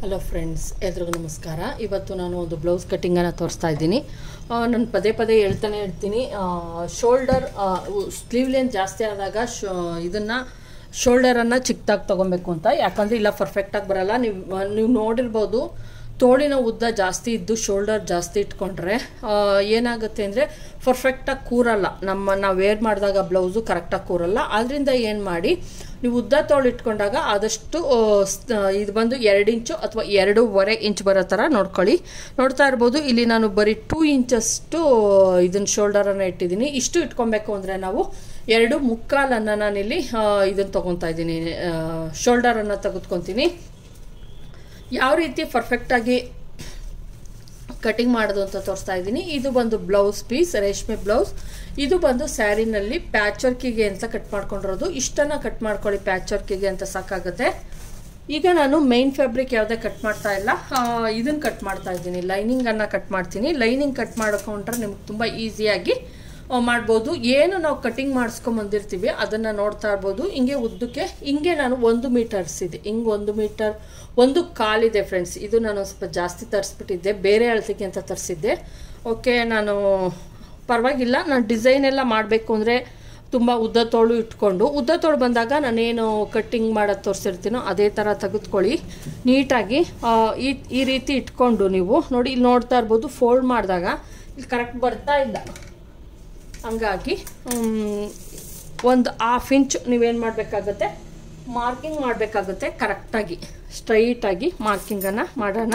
hello friends ಎಲ್ರಿಗೂ ನಮಸ್ಕಾರ ಇವತ್ತು ನಾನು ಒಂದು ಬ್ಲೌಸ್ ಕಟ್ಟಿಂಗನ್ನು ತೋರಿಸ್ತಾ ಇದ್ದೀನಿ ನಾನು ಪದೇ ಪದೇ ಹೇಳ್ತಾನೆ ಇರ್ತೀನಿ ಶೋಲ್ಡರ್ ಸ್ಲೀವ್ ಲೆಂತ್ ಜಾಸ್ತಿ ಆದಾಗ ಶೋ ಇದನ್ನು ಶೋಲ್ಡರನ್ನು ಚಿಕ್ಕದಾಗಿ ತೊಗೊಬೇಕು ಅಂತ ಯಾಕಂದರೆ ಇಲ್ಲ ಪರ್ಫೆಕ್ಟಾಗಿ ಬರಲ್ಲ ನೀವು ನೀವು ನೋಡಿರ್ಬೋದು ತೋಳಿನ ಉದ್ದ ಜಾಸ್ತಿ ಇದ್ದು ಶೋಲ್ಡರ್ ಜಾಸ್ತಿ ಇಟ್ಕೊಂಡ್ರೆ ಆ, ಏನಾಗುತ್ತೆ ಅಂದರೆ ಪರ್ಫೆಕ್ಟಾಗಿ ಕೂರಲ್ಲ ನಮ್ಮ ನಾವು ವೇರ್ ಮಾಡಿದಾಗ ಬ್ಲೌಸು ಕರೆಕ್ಟಾಗಿ ಕೂರಲ್ಲ ಅದರಿಂದ ಏನು ಮಾಡಿ ನೀವು ಉದ್ದ ತೋಳು ಇಟ್ಕೊಂಡಾಗ ಆದಷ್ಟು ಆ, ಸ್- ಆ, ಇದು ಬಂದು ಎರಡು ಇಂಚು ಅಥವಾ ಎರಡೂವರೆ ಇಂಚ್ ಬರೋ ಥರ ನೋಡ್ಕೊಳ್ಳಿ ನೋಡ್ತಾ ಇರ್ಬೋದು ಇಲ್ಲಿ ನಾನು ಬರೀ ಟೂ ಇಂಚಷ್ಟು ಇದನ್ನ ಶೋಲ್ಡರನ್ನು ಇಟ್ಟಿದ್ದೀನಿ ಇಷ್ಟು ಇಟ್ಕೊಬೇಕು ಅಂದರೆ ನಾವು ಎರಡು ಮುಕ್ಕಾಲನ್ನು ನಾನಿಲ್ಲಿ ಇದನ್ನು ತೊಗೊತಾ ಇದ್ದೀನಿ ಶೋಲ್ಡರನ್ನು ತೆಗೆದುಕೊತೀನಿ ಯಾವ ರೀತಿ ಪರ್ಫೆಕ್ಟಾಗಿ ಕಟಿಂಗ್ ಮಾಡೋದು ಅಂತ ತೋರಿಸ್ತಾ ಇದ್ದೀನಿ ಇದು ಬಂದು ಬ್ಲೌಸ್ ಪೀಸ್ ರೇಷ್ಮೆ ಬ್ಲೌಸ್ ಇದು ಬಂದು ಸ್ಯಾರಿನಲ್ಲಿ ಪ್ಯಾಚ್ ವರ್ಕಿಗೆ ಅಂತ ಕಟ್ ಮಾಡ್ಕೊಂಡಿರೋದು ಇಷ್ಟನ್ನು ಕಟ್ ಮಾಡ್ಕೊಳ್ಳಿ ಪ್ಯಾಚ್ ವರ್ಕಿಗೆ ಅಂತ ಸಾಕಾಗುತ್ತೆ ಈಗ ನಾನು ಮೈನ್ ಫ್ಯಾಬ್ರಿಕ್ ಯಾವುದೇ ಕಟ್ ಮಾಡ್ತಾ ಇಲ್ಲ ಇದನ್ನು ಕಟ್ ಮಾಡ್ತಾ ಇದ್ದೀನಿ ಲೈನಿಂಗನ್ನು ಕಟ್ ಮಾಡ್ತೀನಿ ಲೈನಿಂಗ್ ಕಟ್ ಮಾಡ್ಕೊಂಡ್ರೆ ನಿಮ್ಗೆ ತುಂಬ ಈಸಿಯಾಗಿ ಆ, ಮಾಡ್ಬೋದು ಏನು ನಾವು ಕಟಿಂಗ್ ಮಾಡಿಸ್ಕೊಂಬಂದಿರ್ತೀವಿ ಅದನ್ನು ನೋಡ್ತಾ ಇರ್ಬೋದು ಹಿಂಗೆ ಉದ್ದಕ್ಕೆ ಹಿಂಗೆ ನಾನು ಒಂದು ಮೀಟರ್ಸ್ ಇದೆ ಹಿಂಗೆ ಒಂದು ಮೀಟರ್ ಒಂದು ಕಾಲಿದೆ ಫ್ರೆಂಡ್ಸ್ ಇದು ನಾನು ಸ್ವಲ್ಪ ಜಾಸ್ತಿ ತರಿಸ್ಬಿಟ್ಟಿದ್ದೆ ಬೇರೆ ಅಳತೆಗೆ ಅಂತ ತರಿಸಿದ್ದೆ ಓಕೆ ನಾನು ಪರವಾಗಿಲ್ಲ ನಾನು ಡಿಸೈನ್ ಎಲ್ಲ ಮಾಡಬೇಕು ಅಂದರೆ ತುಂಬ ಉದ್ದ ತೋಳು ಇಟ್ಕೊಂಡು ಉದ್ದ ತೋಳು ಬಂದಾಗ ನಾನೇನು ಕಟ್ಟಿಂಗ್ ಮಾಡೋದು ತೋರಿಸಿರ್ತೀನೋ ಅದೇ ಥರ ತೆಗೆದುಕೊಳ್ಳಿ ನೀಟಾಗಿ ಆ, ಈ ಈ ರೀತಿ ಇಟ್ಕೊಂಡು ನೀವು ನೋಡಿ ಇಲ್ಲಿ ನೋಡ್ತಾ ಇರ್ಬೋದು ಫೋಲ್ಡ್ ಮಾಡಿದಾಗ ಇಲ್ಲಿ ಕರೆಕ್ಟ್ ಬರ್ತಾ ಇಲ್ಲ ಹಂಗಾಗಿ ಒಂದು ಹಾಫ್ ಇಂಚ್ ನೀವೇನು ಮಾಡಬೇಕಾಗುತ್ತೆ ಮಾರ್ಕಿಂಗ್ ಮಾಡಬೇಕಾಗುತ್ತೆ ಕರೆಕ್ಟಾಗಿ ಸ್ಟ್ರೈಟಾಗಿ ಮಾರ್ಕಿಂಗನ್ನು ಮಾಡೋಣ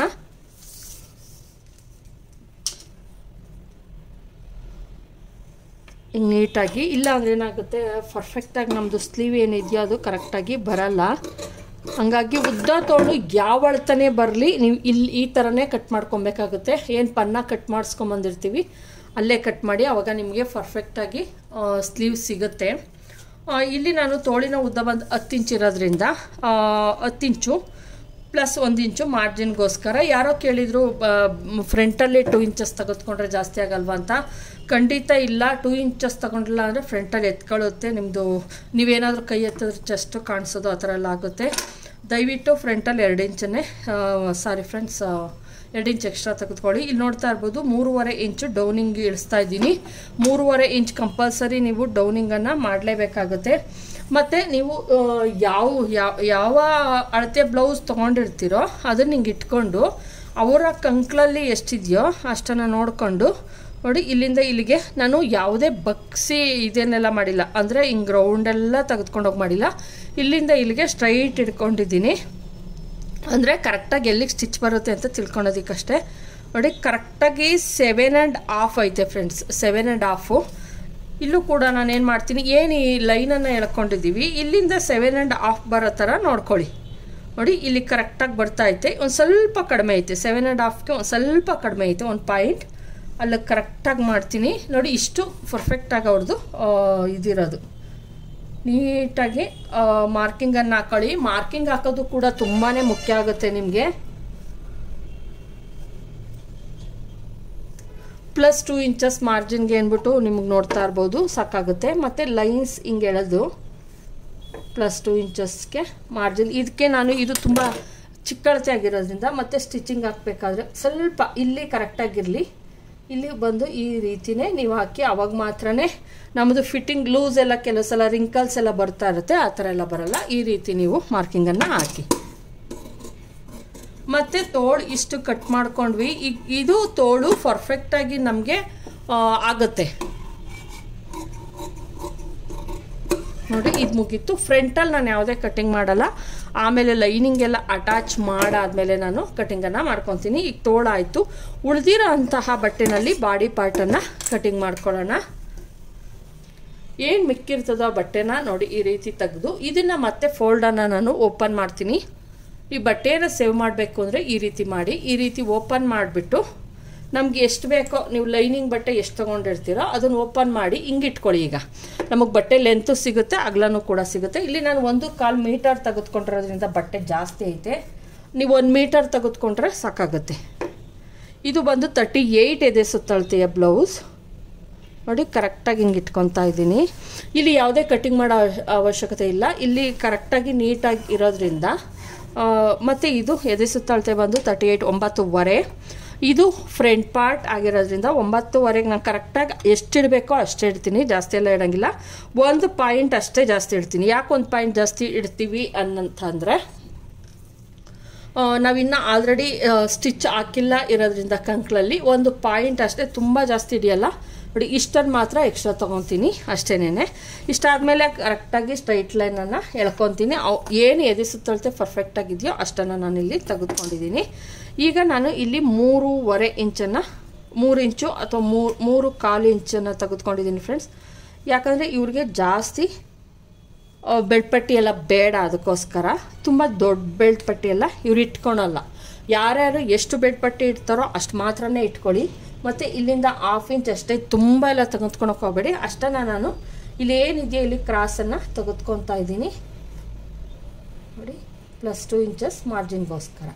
ಹಿಂಗೆ ನೀಟಾಗಿ ಇಲ್ಲ ಅಂದ್ರೆ ಏನಾಗುತ್ತೆ ಪರ್ಫೆಕ್ಟಾಗಿ ನಮ್ಮದು ಸ್ಲೀವ್ ಏನಿದೆಯೋ ಅದು ಕರೆಕ್ಟಾಗಿ ಬರಲ್ಲ ಹಂಗಾಗಿ ಉದ್ದ ತೋಳು ಯಾವ ಅಳ್ತಾನೆ ಬರಲಿ ನೀವು ಇಲ್ಲಿ ಈ ಥರನೇ ಕಟ್ ಮಾಡ್ಕೊಬೇಕಾಗುತ್ತೆ ಏನು ಪನ್ನ ಕಟ್ ಮಾಡಿಸ್ಕೊಂಬಂದಿರ್ತೀವಿ ಅಲ್ಲೇ ಕಟ್ ಮಾಡಿ ಆವಾಗ ನಿಮಗೆ ಪರ್ಫೆಕ್ಟಾಗಿ ಸ್ಲೀವ್ ಸಿಗುತ್ತೆ ಆ, ಇಲ್ಲಿ ನಾನು ತೋಳಿನ ಉದ್ದ ಬಂದು ಹತ್ತು ಇಂಚ್ ಇರೋದ್ರಿಂದ ಆ, ಹತ್ತು ಇಂಚು ಪ್ಲಸ್ ಒಂದು ಇಂಚು ಮಾರ್ಜಿನ್ಗೋಸ್ಕರ ಯಾರೋ ಕೇಳಿದರು ಫ್ರಂಟಲ್ಲಿ ಟೂ ಇಂಚಸ್ ತೆಗೆದುಕೊಂಡ್ರೆ ಜಾಸ್ತಿ ಆಗಲ್ವಾ ಅಂತ ಖಂಡಿತ ಇಲ್ಲ ಟೂ ಇಂಚಸ್ ತಗೊಂಡಿಲ್ಲ ಅಂದರೆ ಫ್ರಂಟಲ್ಲಿ ಎತ್ಕೊಳ್ಳುತ್ತೆ ನಿಮ್ಮದು ನೀವೇನಾದರೂ ಕೈ ಎತ್ತಿದ್ರೆ ಚೆಸ್ಟು ಕಾಣಿಸೋದು ಆ ಥರ ಎಲ್ಲ ಆಗುತ್ತೆ ದಯವಿಟ್ಟು ಫ್ರಂಟಲ್ಲಿ ಎರಡು ಇಂಚನ್ನೇ ಸಾರಿ ಫ್ರೆಂಡ್ಸ್ ಎರಡು ಇಂಚ್ ಎಕ್ಸ್ಟ್ರಾ ತೆಗೆದುಕೊಳ್ಳಿ ಇಲ್ಲಿ ನೋಡ್ತಾ ಇರ್ಬೋದು ಮೂರುವರೆ ಇಂಚು ಡೌನಿಂಗ್ ಇಳಿಸ್ತಾ ಇದ್ದೀನಿ ಮೂರುವರೆ ಇಂಚ್ ಕಂಪಲ್ಸರಿ ನೀವು ಡೌನಿಂಗನ್ನು ಮಾಡಲೇಬೇಕಾಗುತ್ತೆ ಮತ್ತು ನೀವು ಆ, ಯಾವ ಯಾವ ಯಾವ ಅಳತೆ ಬ್ಲೌಸ್ ತೊಗೊಂಡಿರ್ತೀರೋ ಅದನ್ನ ಹಿಂಗೆ ಇಟ್ಕೊಂಡು ಅವರ ಕಂಕ್ಳಲ್ಲಿ ಎಷ್ಟಿದೆಯೋ ಅಷ್ಟನ್ನು ನೋಡಿಕೊಂಡು ನೋಡಿ ಇಲ್ಲಿಂದ ಇಲ್ಲಿಗೆ ನಾನು ಯಾವುದೇ ಬಗ್ಸಿ ಇದೇನೆಲ್ಲ ಮಾಡಿಲ್ಲ ಅಂದರೆ ಹಿಂಗೆ ರೌಂಡೆಲ್ಲ ತೆಗೆದುಕೊಂಡೋಗಿ ಮಾಡಿಲ್ಲ ಇಲ್ಲಿಂದ ಇಲ್ಲಿಗೆ ಸ್ಟ್ರೈಟ್ ಇಟ್ಕೊಂಡಿದ್ದೀನಿ ಅಂದರೆ ಕರೆಕ್ಟಾಗಿ ಎಲ್ಲಿಗೆ ಸ್ಟಿಚ್ ಬರುತ್ತೆ ಅಂತ ತಿಳ್ಕೊಳೋದಕ್ಕಷ್ಟೇ ನೋಡಿ ಕರೆಕ್ಟಾಗಿ ಸೆವೆನ್ ಆ್ಯಂಡ್ ಹಾಫ್ ಐತೆ ಫ್ರೆಂಡ್ಸ್ ಸೆವೆನ್ ಆ್ಯಂಡ್ ಹಾಫು ಇಲ್ಲೂ ಕೂಡ ನಾನು ಏನು ಮಾಡ್ತೀನಿ ಏನು ಈ ಲೈನನ್ನು ಎಳ್ಕೊಂಡಿದ್ದೀವಿ ಇಲ್ಲಿಂದ ಸೆವೆನ್ ಆ್ಯಂಡ್ ಹಾಫ್ ಬರೋ ಥರ ನೋಡ್ಕೊಳ್ಳಿ ನೋಡಿ ಇಲ್ಲಿ ಕರೆಕ್ಟಾಗಿ ಬರ್ತಾ ಐತೆ ಒಂದು ಸ್ವಲ್ಪ ಕಡಿಮೆ ಐತೆ ಸೆವೆನ್ ಆ್ಯಂಡ್ ಹಾಫ್ಗೆ ಒಂದು ಸ್ವಲ್ಪ ಕಡಿಮೆ ಐತೆ ಒಂದು ಪಾಯಿಂಟ್ ಅಲ್ಲಿ ಕರೆಕ್ಟಾಗಿ ಮಾಡ್ತೀನಿ ನೋಡಿ ಇಷ್ಟು ಪರ್ಫೆಕ್ಟಾಗಿ ಅವ್ರದ್ದು ಇದಿರೋದು ನೀಟಾಗಿ ಮಾರ್ಕಿಂಗನ್ನು ಹಾಕೊಳ್ಳಿ ಮಾರ್ಕಿಂಗ್ ಹಾಕೋದು ಕೂಡ ತುಂಬಾ ಮುಖ್ಯ ಆಗುತ್ತೆ ನಿಮಗೆ ಪ್ಲಸ್ ಟೂ ಇಂಚಸ್ ಮಾರ್ಜಿನ್ಗೆ ಏನ್ಬಿಟ್ಟು ನಿಮಗೆ ನೋಡ್ತಾ ಇರ್ಬೋದು ಸಾಕಾಗುತ್ತೆ ಮತ್ತು ಲೈನ್ಸ್ ಹಿಂಗೆ ಎಳೆದು ಪ್ಲಸ್ ಟೂ ಇಂಚಸ್ಗೆ ಮಾರ್ಜಿನ್ ಇದಕ್ಕೆ ನಾನು ಇದು ತುಂಬ ಚಿಕ್ಕಳತೆ ಆಗಿರೋದ್ರಿಂದ ಮತ್ತು ಸ್ಟಿಚಿಂಗ್ ಹಾಕಬೇಕಾದ್ರೆ ಸ್ವಲ್ಪ ಇಲ್ಲಿ ಕರೆಕ್ಟಾಗಿರಲಿ ಇಲ್ಲಿ ಬಂದು ಈ ರೀತಿನೇ ನೀವು ಹಾಕಿ ಅವಾಗ ಮಾತ್ರನೇ ನಮ್ಮದು ಫಿಟ್ಟಿಂಗ್ ಲೂಸ್ ಎಲ್ಲ ಕೆಲವು ಸಲ ರಿಂಕಲ್ಸ್ ಎಲ್ಲ ಬರ್ತಾ ಇರುತ್ತೆ ಆ ಥರ ಎಲ್ಲ ಬರಲ್ಲ ಈ ರೀತಿ ನೀವು ಮಾರ್ಕಿಂಗನ್ನು ಹಾಕಿ ಮತ್ತು ತೋಳು ಇಷ್ಟು ಕಟ್ ಮಾಡ್ಕೊಂಡ್ವಿ ಈಗ ಇದು ತೋಳು ಪರ್ಫೆಕ್ಟಾಗಿ ನಮಗೆ ಆಗುತ್ತೆ ನೋಡಿ ಇದು ಮುಗೀತು ಫ್ರಂಟಲ್ಲಿ ನಾನು ಯಾವುದೇ ಕಟಿಂಗ್ ಮಾಡಲ್ಲ ಆಮೇಲೆ ಲೈನಿಂಗ್ ಎಲ್ಲ ಅಟ್ಯಾಚ್ ಮಾಡಾದ್ಮೇಲೆ ನಾನು ಕಟಿಂಗನ್ನು ಮಾಡ್ಕೊತೀನಿ ಈಗ ತೋಳಾಯಿತು ಉಳಿದಿರೋ ಅಂತಹ ಬಟ್ಟೆನಲ್ಲಿ ಬಾಡಿ ಪಾರ್ಟನ್ನು ಕಟಿಂಗ್ ಮಾಡ್ಕೊಳ್ಳೋಣ ಏನು ಮಿಕ್ಕಿರ್ತದೋ ಆ ಬಟ್ಟೆನ ನೋಡಿ ಈ ರೀತಿ ತೆಗೆದು ಇದನ್ನು ಮತ್ತೆ ಫೋಲ್ಡನ್ನು ನಾನು ಓಪನ್ ಮಾಡ್ತೀನಿ ಈ ಬಟ್ಟೆಯನ್ನು ಸೇವ್ ಮಾಡಬೇಕು ಅಂದರೆ ಈ ರೀತಿ ಮಾಡಿ ಈ ರೀತಿ ಓಪನ್ ಮಾಡಿಬಿಟ್ಟು ನಮ್ಗೆ ಎಷ್ಟು ಬೇಕೋ ನೀವು ಲೈನಿಂಗ್ ಬಟ್ಟೆ ಎಷ್ಟು ತೊಗೊಂಡಿರ್ತೀರೋ ಅದನ್ನು ಓಪನ್ ಮಾಡಿ ಹಿಂಗೆ ಇಟ್ಕೊಳ್ಳಿ ಈಗ ನಮಗೆ ಬಟ್ಟೆ ಲೆಂತು ಸಿಗುತ್ತೆ ಅಗ್ಲನೂ ಕೂಡ ಸಿಗುತ್ತೆ ಇಲ್ಲಿ ನಾನು ಒಂದು ಕಾಲು ಮೀಟರ್ ತೆಗೆದುಕೊಂಡಿರೋದ್ರಿಂದ ಬಟ್ಟೆ ಜಾಸ್ತಿ ಐತೆ ನೀವು ಒಂದು ಮೀಟರ್ ತೆಗೆದುಕೊಂಡ್ರೆ ಸಾಕಾಗುತ್ತೆ ಇದು ಬಂದು ತರ್ಟಿ ಏಯ್ಟ್ ಇದೆ ಸುತ್ತಳತೆಯ ಬ್ಲೌಸ್ ನೋಡಿ ಕರೆಕ್ಟಾಗಿ ಹಿಂಗೆ ಇಟ್ಕೊತಾ ಇದ್ದೀನಿ ಇಲ್ಲಿ ಯಾವುದೇ ಕಟಿಂಗ್ ಮಾಡೋ ಅವಶ್ಯಕತೆ ಇಲ್ಲ ಇಲ್ಲಿ ಕರೆಕ್ಟಾಗಿ ನೀಟಾಗಿ ಇರೋದ್ರಿಂದ ಮತ್ತು ಇದು ಎದೆ ಸುತ್ತಳತೆ ಬಂದು ತರ್ಟಿ ಏಯ್ಟ್ ಒಂಬತ್ತುವರೆ ಇದು ಫ್ರಂಟ್ ಪಾರ್ಟ್ ಆಗಿರೋದ್ರಿಂದ ಒಂಬತ್ತುವರೆಗೆ ನಾನು ಕರೆಕ್ಟಾಗಿ ಎಷ್ಟು ಇಡಬೇಕೋ ಅಷ್ಟೇ ಇಡ್ತೀನಿ ಜಾಸ್ತಿ ಎಲ್ಲ ಇಡೋಂಗಿಲ್ಲ ಒಂದು ಪಾಯಿಂಟ್ ಅಷ್ಟೇ ಜಾಸ್ತಿ ಇಡ್ತೀನಿ ಯಾಕೆ ಒಂದು ಪಾಯಿಂಟ್ ಜಾಸ್ತಿ ಇಡ್ತೀವಿ ಅನ್ನಂತಂದರೆ ನಾವಿನ್ನು ಆಲ್ರೆಡಿ ಸ್ಟಿಚ್ ಹಾಕಿಲ್ಲ ಇರೋದ್ರಿಂದ ಕಂಕ್ಳಲ್ಲಿ ಒಂದು ಪಾಯಿಂಟ್ ಅಷ್ಟೇ ತುಂಬ ಜಾಸ್ತಿ ಹಿಡಿಯಲ್ಲ ನೋಡಿ ಇಷ್ಟನ್ನು ಮಾತ್ರ ಎಕ್ಸ್ಟ್ರಾ ತೊಗೊತೀನಿ ಅಷ್ಟೇನೆ ಇಷ್ಟಾದಮೇಲೆ ಕರೆಕ್ಟಾಗಿ ಸ್ಟ್ರೈಟ್ ಲೈನನ್ನು ಎಳ್ಕೊತೀನಿ ಅವು ಏನು ಎದೆ ಸುತ್ತಳತೆ ಪರ್ಫೆಕ್ಟಾಗಿದೆಯೋ ಅಷ್ಟನ್ನು ನಾನು ಇಲ್ಲಿ ತೆಗೆದುಕೊಂಡಿದ್ದೀನಿ ಈಗ ನಾನು ಇಲ್ಲಿ ಮೂರುವರೆ ಇಂಚನ್ನು ಮೂರು ಇಂಚು ಅಥವಾ ಮೂರು ಮೂರು ಕಾಲು ಇಂಚನ್ನು ತೆಗೆದುಕೊಂಡಿದ್ದೀನಿ ಫ್ರೆಂಡ್ಸ್ ಯಾಕಂದರೆ ಇವ್ರಿಗೆ ಜಾಸ್ತಿ ಬೆಲ್ಟ್ ಪಟ್ಟಿ ಎಲ್ಲ ಬೇಡ ಅದಕ್ಕೋಸ್ಕರ ತುಂಬ ದೊಡ್ಡ ಬೆಲ್ಟ್ ಪಟ್ಟಿ ಎಲ್ಲ ಇವ್ರು ಇಟ್ಕೊಳಲ್ಲ ಯಾರ್ಯಾರು ಎಷ್ಟು ಬೆಲ್ಟ್ ಪಟ್ಟಿ ಇಡ್ತಾರೋ ಅಷ್ಟು ಮಾತ್ರನೇ ಇಟ್ಕೊಳ್ಳಿ ಮತ್ತು ಇಲ್ಲಿಂದ ಹಾಫ್ ಇಂಚ್ ಅಷ್ಟೇ ತುಂಬ ಎಲ್ಲ ತೆಗೆದುಕೊಳಕ್ಕೆ ಹೋಗಬೇಡಿ ಅಷ್ಟನ್ನು ನಾನು ಇಲ್ಲಿ ಏನಿದೆಯೋ ಇಲ್ಲಿ ಕ್ರಾಸನ್ನು ತೆಗೆದುಕೊತಾ ಇದ್ದೀನಿ ನೋಡಿ ಪ್ಲಸ್ ಟು ಇಂಚಸ್ ಮಾರ್ಜಿನ್ಗೋಸ್ಕರ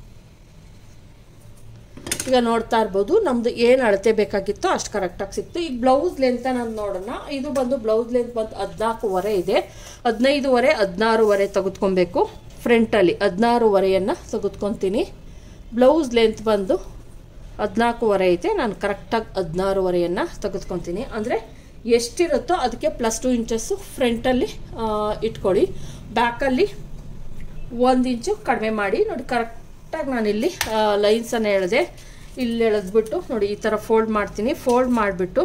ಈಗ ನೋಡ್ತಾ ಇರ್ಬೋದು ನಮ್ದು ಏನು ಅಳತೆ ಬೇಕಾಗಿತ್ತೋ ಅಷ್ಟು ಕರೆಕ್ಟಾಗಿ ಸಿಕ್ತು ಈಗ ಬ್ಲೌಸ್ ಲೆಂತ್ ನಾನು ನೋಡೋಣ ಇದು ಬಂದು ಬ್ಲೌಸ್ ಲೆಂತ್ ಬಂದು ಹದಿನಾಲ್ಕೂವರೆ ಇದೆ ಹದಿನೈದುವರೆ ಹದಿನಾರೂವರೆ ತೆಗೆದುಕೊಬೇಕು ಫ್ರಂಟಲ್ಲಿ ಹದಿನಾರೂವರೆಯನ್ನು ತೆಗೆದುಕೊತೀನಿ ಬ್ಲೌಸ್ ಲೆಂತ್ ಬಂದು ಹದಿನಾಲ್ಕೂವರೆ ಐತೆ ನಾನು ಕರೆಕ್ಟಾಗಿ ಹದಿನಾರೂವರೆಯನ್ನು ತೆಗೆದುಕೊತೀನಿ ಅಂದರೆ ಎಷ್ಟಿರುತ್ತೋ ಅದಕ್ಕೆ ಪ್ಲಸ್ ಟು ಇಂಚಸ್ಸು ಫ್ರಂಟಲ್ಲಿ ಇಟ್ಕೊಳ್ಳಿ ಬ್ಯಾಕಲ್ಲಿ ಒಂದು ಇಂಚು ಕಡಿಮೆ ಮಾಡಿ ನೋಡಿ ಕರೆಕ್ಟಾಗಿ ನಾನಿಲ್ಲಿ ಲೈನ್ಸನ್ನು ಎಳೆದೆ ಇಲ್ಲಿ ಎಳೆದ್ಬಿಟ್ಟು ನೋಡಿ ಈ ಥರ ಫೋಲ್ಡ್ ಮಾಡ್ತೀನಿ ಫೋಲ್ಡ್ ಮಾಡಿಬಿಟ್ಟು